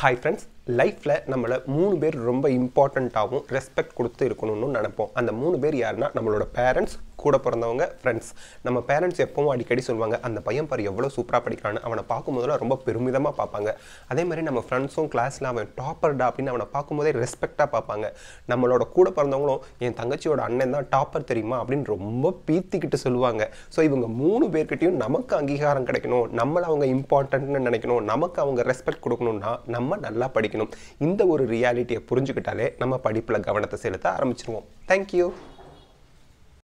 hi friends லைஃப்பில் நம்மளை மூணு பேர் ரொம்ப இம்பார்ட்டண்ட்டாகவும் ரெஸ்பெக்ட் கொடுத்து இருக்கணும்னு நினைப்போம் அந்த மூணு பேர் யாருன்னா நம்மளோட பேரண்ட்ஸ் கூட பிறந்தவங்க ஃப்ரெண்ட்ஸ் நம்ம பேரண்ட்ஸ் எப்பவும் அடிக்கடி சொல்லுவாங்க அந்த பையன் பாரு எவ்வளோ சூப்பராக படிக்கிறான்னு அவனை பார்க்கும்போதெல்லாம் ரொம்ப பெருமிதமாக பார்ப்பாங்க அதே மாதிரி நம்ம ஃப்ரெண்ட்ஸும் கிளாஸில் அவன் டாப்பர்டா அப்படின்னு அவனை பார்க்கும்போதே ரெஸ்பெக்டாக பார்ப்பாங்க நம்மளோட கூட பிறந்தவங்களும் என் தங்கச்சியோட அண்ணன் தான் டாப்பர் தெரியுமா அப்படின்னு ரொம்ப பீத்திக்கிட்டு சொல்லுவாங்க ஸோ இவங்க மூணு பேர்கிட்டையும் நமக்கு அங்கீகாரம் கிடைக்கணும் நம்மளை அவங்க இம்பார்ட்டன்ட்னு நினைக்கணும் நமக்கு அவங்க ரெஸ்பெக்ட் கொடுக்கணும்னா நம்ம நல்லா படிக்கணும் இந்த ஒரு ரியாலிட்டியை புரிஞ்சுக்கிட்டாலே நம்ம படிப்பில் கவனத்தை செலுத்த ஆரம்பிச்சிருவோம் தேங்க்யூ